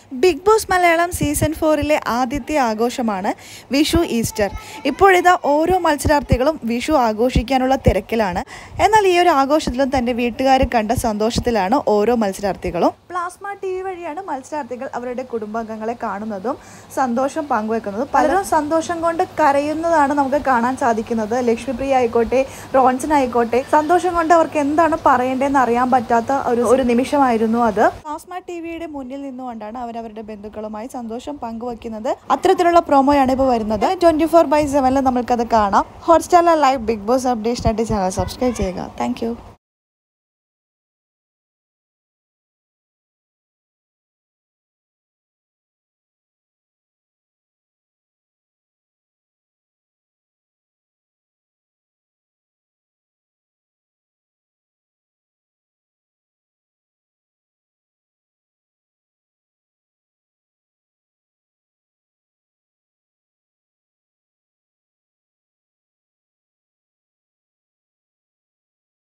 big Boss Malayalam season ഫോറിലെ ആദ്യത്തെ ആഘോഷമാണ് വിഷു ഈസ്റ്റർ ഇപ്പോഴിതാ ഓരോ മത്സരാർത്ഥികളും വിഷു ആഘോഷിക്കാനുള്ള തിരക്കിലാണ് എന്നാൽ ഈ ഒരു ആഘോഷത്തിലും തൻ്റെ വീട്ടുകാർ കണ്ട സന്തോഷത്തിലാണ് ഓരോ മത്സരാർത്ഥികളും പ്ലാസ്മ ടി വി വഴിയാണ് മത്സരാർത്ഥികൾ അവരുടെ കുടുംബാംഗങ്ങളെ കാണുന്നതും സന്തോഷം പങ്കുവെക്കുന്നതും പലരും സന്തോഷം കൊണ്ട് കരയുന്നതാണ് നമുക്ക് കാണാൻ സാധിക്കുന്നത് ലക്ഷ്മിപ്രിയ ആയിക്കോട്ടെ റോൺസൺ ആയിക്കോട്ടെ സന്തോഷം കൊണ്ട് അവർക്ക് എന്താണ് പറയേണ്ടതെന്ന് അറിയാൻ പറ്റാത്ത ഒരു ഒരു നിമിഷമായിരുന്നു അത് പ്ലാസ്മ ടി വിയുടെ മുന്നിൽ നിന്നുകൊണ്ടാണ് അവർ അവരുടെ ബന്ധുക്കളുമായി സന്തോഷം പങ്കുവയ്ക്കുന്നത് അത്തരത്തിലുള്ള പ്രോമോയാണ് ഇപ്പോൾ വരുന്നത് ട്വന്റി ഫോർ ബൈ സെവനിൽ നമ്മൾക്കത് കാണാം ഹോട്ട്സ്റ്റാറിലെ ലൈവ് ബിഗ് ബോസ് അപ്ഡേഷനായിട്ട് ചാനൽ സബ്സ്ക്രൈബ് ചെയ്യുക താങ്ക്